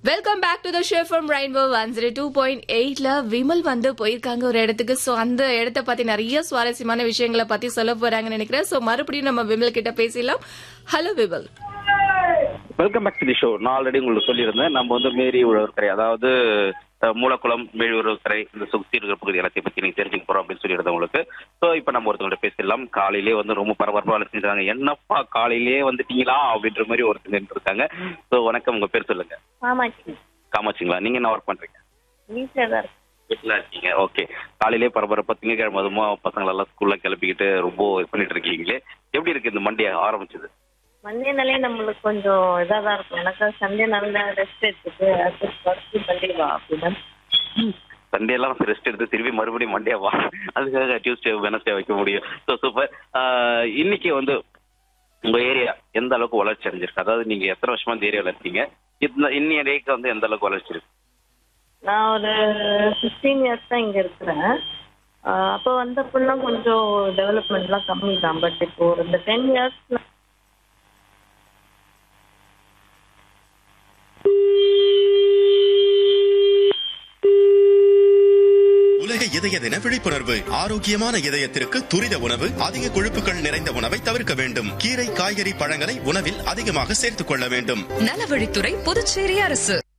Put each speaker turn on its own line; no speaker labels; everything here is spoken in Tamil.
welcome back to the show from rainbow one zero two point எயிட்ல விமல் வந்து போயிருக்காங்க ஒரு இடத்துக்கு சோ அந்த இடத்த பத்தி நிறைய சுவாரஸ்யமான விஷயங்களை பத்தி சொல்ல போறாங்கன்னு நினைக்கிறேன் சோ மறுபடியும் நம்ம விமல் கிட்ட பேசிடலாம் hello Vimal
welcome back to the show நான் ஆல்ரெடி உங்களுக்கு சொல்லியிருந்தேன் நம்ம வந்து மேரி உழவர்கரை அதாவது அஹ், மூலக்குளம் மேரி உழவர்கரை இந்த சுத்தி இருக்கிற பகுதி எல்லாத்தையும் பத்தி நீங்க தெரிஞ்சுக்க போறோம் அப்படின்னு சொல்லியிருந்தேன் உங்களுக்கு ஸோ இப்போ நம்ம ஒருத்தவங்கள்ட்ட பேசிடலாம் காலையிலே வந்து ரொம்ப பரபரப்பா வேலை செஞ்சாங்க என்னப்பா காலையிலேயே வந்துட்டீங்களா அப்படின்ற மாதிரி ஒருத்தங்க நின்னுட்டு இருக்காங்க ஸோ வணக்கம் உங்க பேர் சொல்லுங்க
ஆமாச்சி
காமாட்சிங்களா நீங்க என்ன ஒர்க் பண்றீங்க
வீட்டில் தான் இருக்கு
வீட்டில் இருக்கீங்க ஓகே காலையிலே பரபரப்பா திங்கக்கிழமை அதுமா பசங்களெல்லாம் ஸ்கூல்ல கிளப்பிக்கிட்டு ரொம்ப இது பண்ணிட்டு இருக்கீங்களே எப்படி இருக்கு இந்த மண்டியை ஆரம்பிச்சது
மண்டேனாலே நம்மளுக்கு கொஞ்சம் இதாக தான் இருக்கும் எனக்கு சண்டே நல்லா ரெஸ்ட் எடுத்துட்டு அடுத்து ஒர்க்கு மண்டே வா அப்படின்னா
சண்டே எல்லாம் ரெஸ்ட் எடுத்து திரும்பி மறுபடியும் மண்டே வா அதுக்காக டியூஸ்டே வெனஸ்டே வைக்க முடியும் ஸோ சூப்பர் இன்னைக்கு வந்து உங்க ஏரியா எந்த அளவுக்கு வளர்ச்சி அடைஞ்சிருக்கு அதாவது நீங்க எத்தனை வருஷமா இந்த ஏரியாவில் இருக்கீங்க இந்த இன்னைய டேக்கு வந்து எந்த அளவுக்கு வளர்ச்சி இருக்கு
நான் ஒரு ஃபிஃப்டீன் இயர்ஸ் தான் இங்கே இருக்கிறேன் அப்போ வந்தப்பெல்லாம் கொஞ்சம் டெவலப்மெண்ட்லாம் கம்மி தான் பட் இப்போ ஒரு இந்த டென் இயர்ஸ்ல
உலக இதய தின விழிப்புணர்வு ஆரோக்கியமான இதயத்திற்கு துரித உணவு அதிக கொழுப்புகள் நிறைந்த உணவை தவிர்க்க வேண்டும் கீரை காய்கறி பழங்களை உணவில் அதிகமாக சேர்த்துக் கொள்ள வேண்டும்
நலவழித்துறை புதுச்சேரி அரசு